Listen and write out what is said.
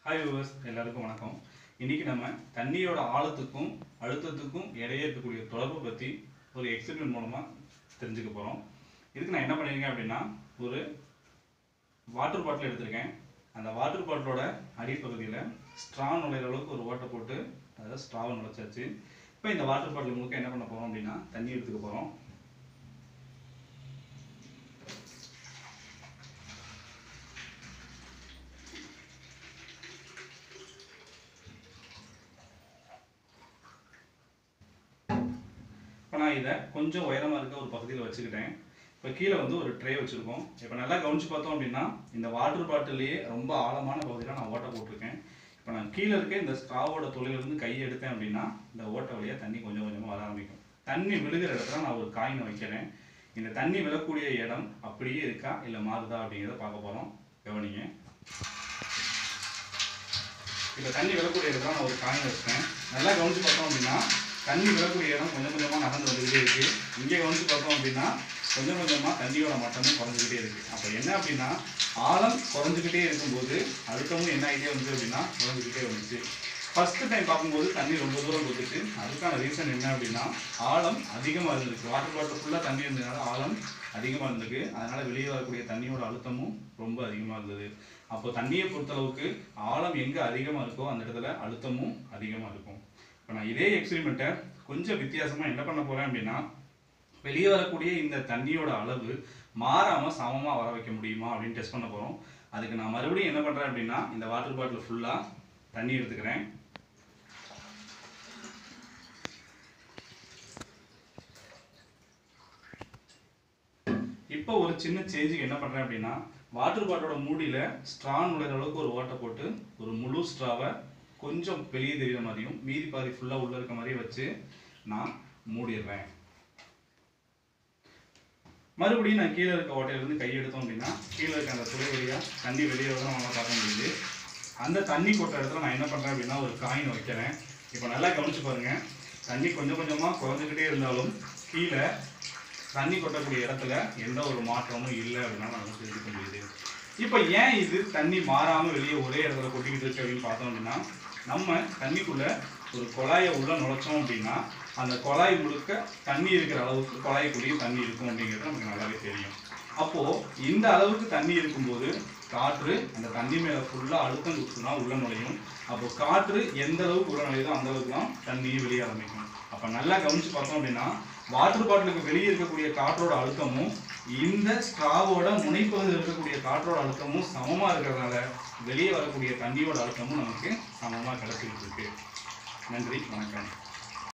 hi viewers எல்லாருக்கும் வணக்கம் இன்னைக்கு நம்ம தண்ணியோட ஆழத்துக்கும் அழுத்தத்துக்கும் இடையே இருக்கக்கூடிய தொடர்பை பற்றி ஒரு எக்ஸ்பெரிமெண்ட் மூலமாக தெரிஞ்சுக்க போகிறோம் இதுக்கு நான் என்ன பண்ணியிருக்கேன் அப்படின்னா ஒரு வாட்டர் பாட்டில் எடுத்திருக்கேன் அந்த வாட்டர் பாட்டிலோட அடிப்பகுதியில் ஸ்ட்ரா நுழையிற அளவுக்கு ஒரு ஓட்டை போட்டு அதாவது ஸ்ட்ராவை நுழைச்சாச்சு இப்போ இந்த வாட்டர் பாட்டில் முழுக்க என்ன பண்ண போகிறோம் அப்படின்னா தண்ணி எடுத்துக்க போகிறோம் இப்போ நான் இதை கொஞ்சம் உயரமாக இருக்க ஒரு பகுதியில் வச்சுக்கிட்டேன் இப்போ கீழே வந்து ஒரு ட்ரே வச்சுருக்கோம் இப்போ நல்லா கவனிச்சு பார்த்தோம் அப்படின்னா இந்த வாட்டர் பாட்டிலேயே ரொம்ப ஆழமான பகுதியில் நான் ஓட்டை போட்டிருக்கேன் இப்போ நான் கீழே இருக்க இந்த ஸ்ட்ராவோட தொழிலிருந்து கையை எடுத்தேன் அப்படின்னா இந்த ஓட்டை வழியாக தண்ணி கொஞ்சம் கொஞ்சமாக வர ஆரம்பிக்கும் தண்ணி விழுகிற இடத்துல நான் ஒரு காயினை வைக்கிறேன் இந்த தண்ணி விழக்கூடிய இடம் அப்படியே இருக்கா இல்லை மாறுதா அப்படிங்கிறத பார்க்க போகிறோம் கவனிங்க இப்போ தண்ணி விழக்கூடிய இடத்துல நான் ஒரு காயின் வச்சிட்டேன் நல்லா கவனிச்சு பார்த்தோம் அப்படின்னா தண்ணி விழக்கூடிய இடம் கொஞ்சம் கொஞ்சமாக நகர்ந்து வந்துக்கிட்டே இருக்கு இங்கே கவனிச்சு பார்த்தோம் அப்படின்னா கொஞ்சம் கொஞ்சமாக தண்ணியோட மட்டமும் குறைஞ்சிக்கிட்டே இருக்கு அப்போ என்ன அப்படின்னா ஆழம் குறைஞ்சிக்கிட்டே இருக்கும்போது அழுத்தமும் என்ன ஆகிட்டே வந்து அப்படின்னா குறைஞ்சிக்கிட்டே வந்துச்சு ஃபர்ஸ்ட் டைம் பார்க்கும்போது தண்ணி ரொம்ப தூரம் கொடுத்துச்சு அதுக்கான ரீசன் என்ன அப்படின்னா ஆழம் அதிகமாக இருந்திருக்கு வாட்டர் பாட்டில் ஃபுல்லாக தண்ணி இருந்ததுனால ஆழம் அதிகமாக இருந்திருக்கு அதனால வெளியே வரக்கூடிய தண்ணியோட அழுத்தமும் ரொம்ப அதிகமாக இருந்தது அப்போ தண்ணியை பொறுத்தளவுக்கு ஆழம் எங்கே அதிகமாக இருக்கோ அந்த இடத்துல அழுத்தமும் அதிகமாக இருக்கும் இப்போ நான் இதே எக்ஸ்பெரிமெண்ட்டை கொஞ்சம் வித்தியாசமாக என்ன பண்ண போகிறேன் அப்படின்னா வெளியே வரக்கூடிய இந்த தண்ணியோட அளவு மாறாமல் சமமாக வர வைக்க முடியுமா அப்படின்னு டெஸ்ட் பண்ண போகிறோம் அதுக்கு நான் மறுபடியும் என்ன பண்ணுறேன் அப்படின்னா இந்த வாட்டர் பாட்டில் ஃபுல்லாக தண்ணி எடுத்துக்கிறேன் இப்போ ஒரு சின்ன சேஞ்சுக்கு என்ன பண்ணுறேன் அப்படின்னா வாட்டர் பாட்டிலோட மூடியில் ஸ்ட்ரா நுழைற அளவுக்கு ஒரு ஓட்டை போட்டு ஒரு முழு ஸ்ட்ராவை கொஞ்சம் வெளியே தெரியுற மாதிரியும் மீதி பாதி ஃபுல்லாக உள்ள இருக்க மாதிரியும் வச்சு நான் மூடிடுறேன் மறுபடியும் நான் கீழே இருக்க ஓட்டையிலேருந்து கை எடுத்தோம் அப்படின்னா கீழே இருக்க அந்த துளை வழியாக தண்ணி வெளியே வரதான் நம்மளால் பார்க்க முடியுது அந்த தண்ணி கொட்ட இடத்துல நான் என்ன பண்ணுறேன் அப்படின்னா ஒரு காயின் வைக்கிறேன் இப்போ நல்லா கவனிச்சு பாருங்க தண்ணி கொஞ்சம் கொஞ்சமாக குறைஞ்சிக்கிட்டே இருந்தாலும் கீழே தண்ணி கொட்டக்கூடிய இடத்துல எந்த ஒரு மாற்றமும் இல்லை அப்படின்னா நம்ம தெரிஞ்சுக்க முடியுது இப்போ ஏன் இது தண்ணி மாறாமல் வெளியே ஒரே இடத்துல கொட்டிக்கிட்டு இருக்கு அப்படின்னு பார்த்தோம் அப்படின்னா நம்ம தண்ணிக்குள்ள ஒரு குழாயை உள்ள நுழைச்சோம் அப்படின்னா அந்த குழாய் முழுக்க தண்ணி இருக்கிற அளவுக்கு குழாய்க்குள்ளேயும் தண்ணி இருக்கும் அப்படிங்கிறது நமக்கு நல்லாவே தெரியும் அப்போ இந்த அளவுக்கு தண்ணி இருக்கும்போது காற்று அந்த தண்ணி மேல ஃபுல்லா அழுத்தம் கொடுத்துனா உள்ள நுழையும் அப்போ காற்று எந்த அளவுக்கு உள்ள நுழையுதோ அந்த அளவுக்கு தான் தண்ணியும் வெளியே ஆரம்பிக்கும் அப்ப நல்லா கவனிச்சு பார்த்தோம் அப்படின்னா வாட்டர் பாட்டிலுக்கு வெளியே இருக்கக்கூடிய காற்றோட அழுத்தமும் இந்த ஸ்ட்ராவோட முனைப்பகுதியில் இருக்கக்கூடிய காற்றோட அழுத்தமும் சமமா இருக்கிறதுனால வெளியே வரக்கூடிய தண்ணியோட அழுத்தமும் நமக்கு சமமா கிடைச்சிக்கிட்டு இருக்கு நன்றி வணக்கம்